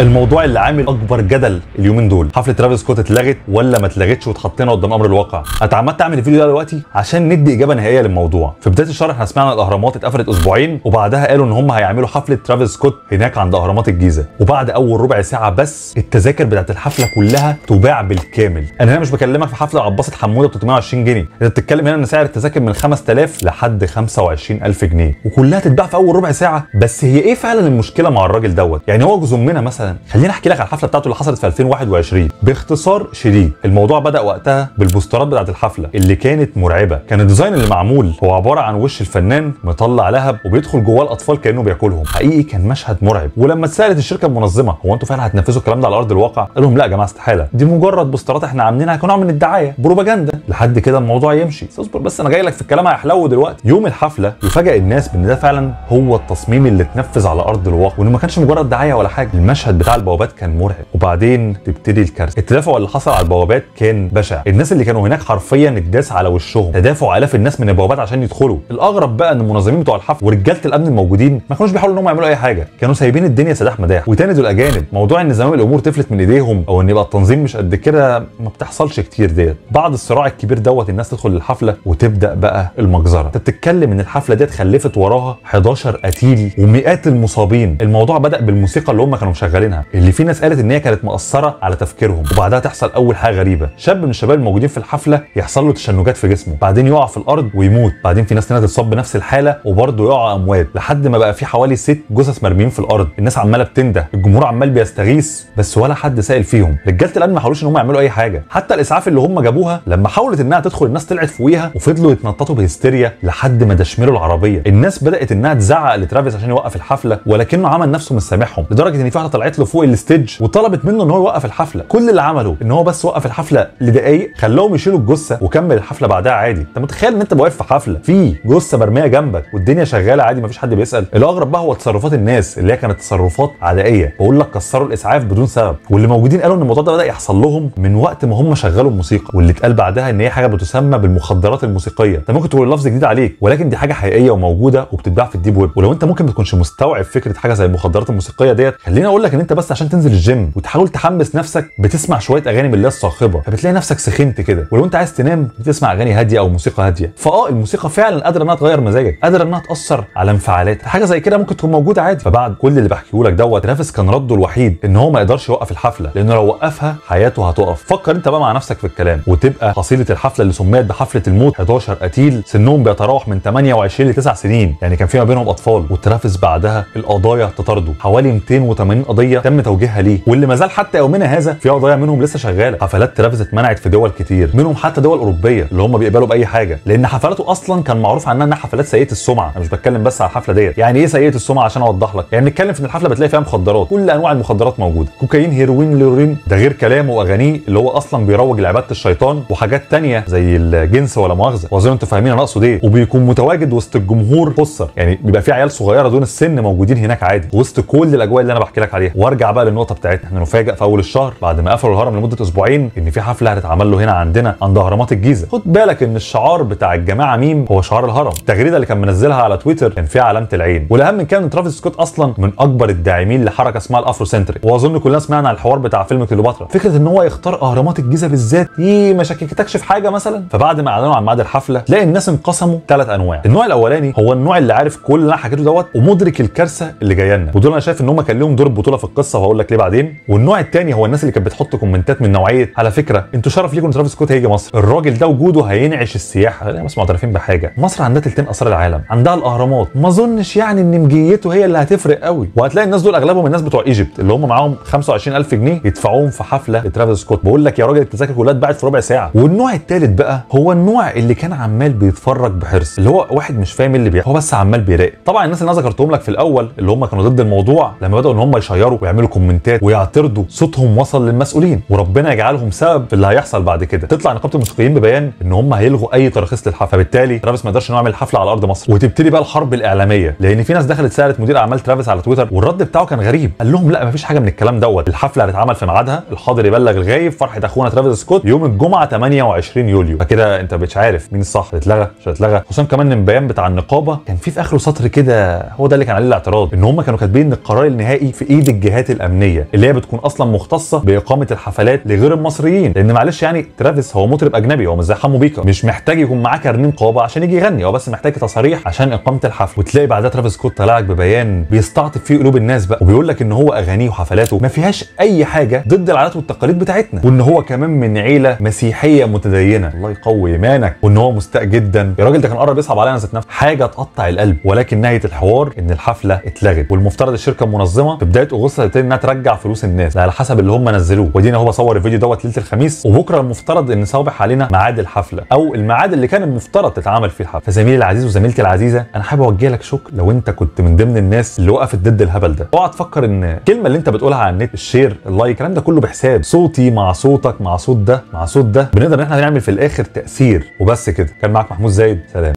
الموضوع اللي عامل اكبر جدل اليومين دول حفله ترافيس سكوت اتلغت ولا ما اتلغتش واتحطينا قدام امر الواقع اتعمدت اعمل الفيديو ده دلوقتي عشان ندي اجابه نهائيه للموضوع في بدايه الشرح احنا سمعنا الاهرامات اتقفلت اسبوعين وبعدها قالوا ان هم هيعملوا حفله ترافيس سكوت هناك عند اهرامات الجيزه وبعد اول ربع ساعه بس التذاكر بتاعت الحفله كلها تباع بالكامل انا هنا مش بكلمك في حفله عباسه حموده ب 320 جنيه انت بتتكلم هنا ان سعر التذاكر من 5000 لحد 25000 جنيه وكلها تتباع في اول ربع ساعه بس هي ايه فعلا المشكله مع الراجل دوت يعني هو جزمنا مثلا خليني احكي لك على الحفله بتاعته اللي حصلت في 2021 باختصار شديد الموضوع بدا وقتها بالبوسترات بتاعت الحفله اللي كانت مرعبه كان الديزاين اللي معمول هو عباره عن وش الفنان مطلع لهب وبيدخل جواه الاطفال كانه بياكلهم حقيقي كان مشهد مرعب ولما اتسالت الشركه المنظمه هو انتوا فعلا هتنفذوا الكلام ده على ارض الواقع قال لهم لا يا جماعه استحاله دي مجرد بوسترات احنا عاملينها كنوع من الدعايه بروباجندا لحد كده الموضوع يمشي اصبر بس انا جاي لك في الكلام هيحلو دلوقتي يوم الحفله يفاجئ الناس بان ده فعلا هو التصميم اللي اتنفذ على ارض الواقع وانه ما كانش مجرد دعايه ولا حاجه المشهد بتاع البوابات كان مرعب وبعدين تبتدي الكارثه التدافع اللي حصل على البوابات كان بشع الناس اللي كانوا هناك حرفيا اتداس على وشهم تدافع الاف الناس من البوابات عشان يدخلوا الاغرب بقى ان المنظمين بتوع الحفله ورجاله الامن الموجودين ما كانوش بيحاولوا ان هم يعملوا اي حاجه كانوا سايبين الدنيا سداح مداح وتاندوا الاجانب موضوع ان زمام الامور تفلت من ايديهم او ان يبقى التنظيم مش قد كده ما بتحصلش كتير ديت بعد الصراع الكبير دوت الناس تدخل الحفله وتبدا بقى المجزره انت بتتكلم ان الحفله ديت خلفت وراها 11 قتيل ومئات المصابين الموضوع بدا بالموسيقى اللي هم كانوا مشغلينها اللي في ناس قالت ان هي كانت مأثره على تفكيرهم وبعدها تحصل اول حاجه غريبه شاب من الشباب الموجودين في الحفله يحصل له تشنجات في جسمه بعدين يقع في الارض ويموت بعدين في ناس تانية تتصاب بنفس الحاله وبرضه يقع اموات لحد ما بقى في حوالي ست جثث مرميين في الارض الناس عماله بتنده الجمهور عمال بيستغيث بس ولا حد سائل فيهم رجاله الامن ما حاولوش ان هم يعملوا اي حاجه حتى الاسعاف اللي هم جابوها لما حاولت انها تدخل الناس طلعت فوقيها وفضلوا يتنططوا بهستيريا لحد ما دشملوا العربيه الناس بدات انها تزعق لترافيس عشان يوقف الحفله ولكنه عمل نفسه مش سامعهم لدرجه ان في واحده طلعت له فوق الستيج وطلبت منه ان هو يوقف الحفله كل اللي عمله ان هو بس وقف الحفله لدقايق خلاهم يشيلوا الجثه وكمل الحفله بعدها عادي انت متخيل ان انت واقف في حفله في جثه مرميه جنبك والدنيا شغاله عادي مفيش حد بيسال الاغرب بقى هو تصرفات الناس اللي هي كانت تصرفات عدائيه بقول لك كسروا الاسعاف بدون سبب واللي موجودين قالوا ان الموضوع ده بدا يحصل لهم من وقت ما هم شغلوا الموسيقى واللي اتقال بعدها ان هي حاجه بتسمى بالمخدرات الموسيقيه انت ممكن تقول لفظ جديد عليك ولكن دي حاجه حقيقيه وموجوده وبتتباع في الديب ويب ولو انت ممكن ما تكونش مستوعب فكره حاجه زي المخدرات الموسيقيه ديت خليني اقول لك ان انت بس عشان تنزل الجيم وتحاول تحمس نفسك بتسمع شويه اغاني من اللي هي الصاخبه فبتلاقي نفسك سخنت كده ولو انت عايز تنام بتسمع اغاني هاديه او موسيقى هاديه فاه الموسيقى فعلا قادره انها تغير مزاجك قادره انها تاثر على انفعالاتك حاجه زي كده ممكن تكون موجوده عادي فبعد كل اللي بحكيه لك دوت ترافيس كان رده الوحيد ان هو ما يقدرش يوقف الحفله لانه لو وقفها حياته هتقف فكر انت بقى مع نفسك في الكلام وتبقى حصيله الحفله اللي سميت بحفله الموت 11 قتيل سنهم بيتراوح من 28 ل 9 سنين يعني كان في ما بينهم اطفال وترافيس بعدها القضايا تطارده حوالي 280 قضيه تم توجيهها ليه واللي ما زال حتى يومنا هذا في قضايا منهم لسه شغاله حفلات ترافيس اتمنعت في دول كتير منهم حتى دول اوروبيه اللي هم بيقبلوا باي حاجه لان حفلاته اصلا كان معروف عنها انها حفلات سيئه السمعه انا مش بتكلم بس على الحفله ديت يعني ايه سيئه السمعه عشان اوضح لك يعني نتكلم في ان الحفله بتلاقي فيها مخدرات كل انواع المخدرات موجوده كوكايين هيروين لورين ده غير كلامه واغانيه اللي هو اصلا بيروج لعباده الشيطان وحاجات تانية زي الجنس ولا مؤاخذه واظن انتوا فاهمين انا اقصد ايه وبيكون متواجد وسط الجمهور خصر يعني بيبقى في عيال صغيره دون السن موجودين هناك عادي وسط كل الاجواء اللي انا بحكي لك عليها وارجع بقى للنقطه بتاعتنا احنا نفاجئ في اول الشهر بعد ما قفلوا الهرم لمده اسبوعين ان في حفله هتتعمل له هنا عندنا عند اهرامات الجيزه خد بالك ان الشعار بتاع الجماعه ميم هو شعار الهرم التغريده اللي كان منزلها على تويتر كان فيها علامه العين والاهم من كده ان ترافيس سكوت اصلا من اكبر الداعمين لحركه اسمها الافرو سنتريك واظن كلنا سمعنا عن الحوار بتاع فيلم كليوباترا فكره ان هو يختار اهرامات الجيزه بالذات دي ما شككتكش في حاجه مثلا فبعد ما اعلنوا عن ميعاد الحفله تلاقي الناس انقسموا ثلاث انواع النوع الاولاني هو النوع اللي عارف كل اللي انا حكيته دوت ومدرك الكارثه اللي جايه لنا ودول انا شايف ان هم كان لهم دور بطوله في القصه وهقول لك ليه بعدين والنوع الثاني هو الناس اللي كانت بتحط كومنتات من نوعيه على فكره انتوا شرف ليكم ان ترافيس سكوت هيجي مصر الراجل ده وجوده هينعش السياحه خلينا بس معترفين بحاجه مصر عندها تلتين اثار العالم عندها الاهرامات ما اظنش يعني ان مجيته هي اللي هتفرق قوي وهتلاقي الناس دول اغلبهم الناس بتوع ايجيبت اللي هم معاهم 25000 جنيه يدفعوهم في حفله لترافيس سكوت بقول لك يا راجل التذاكر كلها اتباعت في ربع ساعه والنوع الثالث بقى هو النوع اللي كان عمال بيتفرج بحرص اللي هو واحد مش فاهم اللي بيحصل هو بس عمال بيراقب طبعا الناس اللي انا ذكرتهم لك في الاول اللي هم كانوا ضد الموضوع لما بداوا ان هم يشيروا ويعملوا كومنتات ويعترضوا صوتهم وصل للمسؤولين وربنا يجعلهم سبب في اللي هيحصل بعد كده تطلع نقابه الموسيقيين ببيان ان هم هيلغوا اي تراخيص للحفله فبالتالي ترافيس ما يقدرش انه يعمل حفله على ارض مصر وتبتدي بقى الحرب الاعلاميه لان في ناس دخلت سالت مدير اعمال ترافيس على تويتر والرد بتاعه كان غريب قال لهم لا مفيش حاجه من الكلام دوت الحفله هتتعمل في ميعادها الحاضر يبلغ الغايب فرحه اخونا ترافيس سكوت يوم الجمعه 28 يوليو فكده انت مش عارف مين الصح هتتلغى مش هتتلغى خصوصا كمان ان البيان بتاع النقابه كان في في اخره سطر كده هو ده اللي كان عليه الاعتراض ان هم كانوا كاتبين ان القرار النهائي في ايد الجهاز الجهات الامنيه اللي هي بتكون اصلا مختصه باقامه الحفلات لغير المصريين لان معلش يعني ترافيس هو مطرب اجنبي هو مش زي حمو بيكا مش محتاج يكون معاه كارنيه نقابه عشان يجي يغني هو بس محتاج تصاريح عشان اقامه الحفل وتلاقي بعدها ترافيس سكوت طلع لك ببيان بيستعطف فيه قلوب الناس بقى وبيقول لك ان هو اغانيه وحفلاته ما فيهاش اي حاجه ضد العادات والتقاليد بتاعتنا وان هو كمان من عيله مسيحيه متدينه الله يقوي ايمانك وان هو مستاء جدا يا راجل ده كان قرب يصعب علينا ذات نفسه حاجه تقطع القلب ولكن نهايه الحوار ان الحفله اتلغت والمفترض الشركه المنظمه في بدايه اغسطس هتبتدي انها ترجع فلوس الناس ده على حسب اللي هم نزلوه ودينا هو بصور الفيديو دوت ليله الخميس وبكره المفترض ان صابح علينا ميعاد الحفله او الميعاد اللي كان المفترض تتعمل فيه الحفله فزميلي العزيز وزميلتي العزيزه انا حابب اوجه لك شكر لو انت كنت من ضمن الناس اللي وقفت ضد الهبل ده اوعى تفكر ان الكلمه اللي انت بتقولها على النت الشير اللايك الكلام ده كله بحساب صوتي مع صوتك مع صوت ده مع صوت ده بنقدر ان احنا نعمل في الاخر تاثير وبس كده كان معاك محمود زايد سلام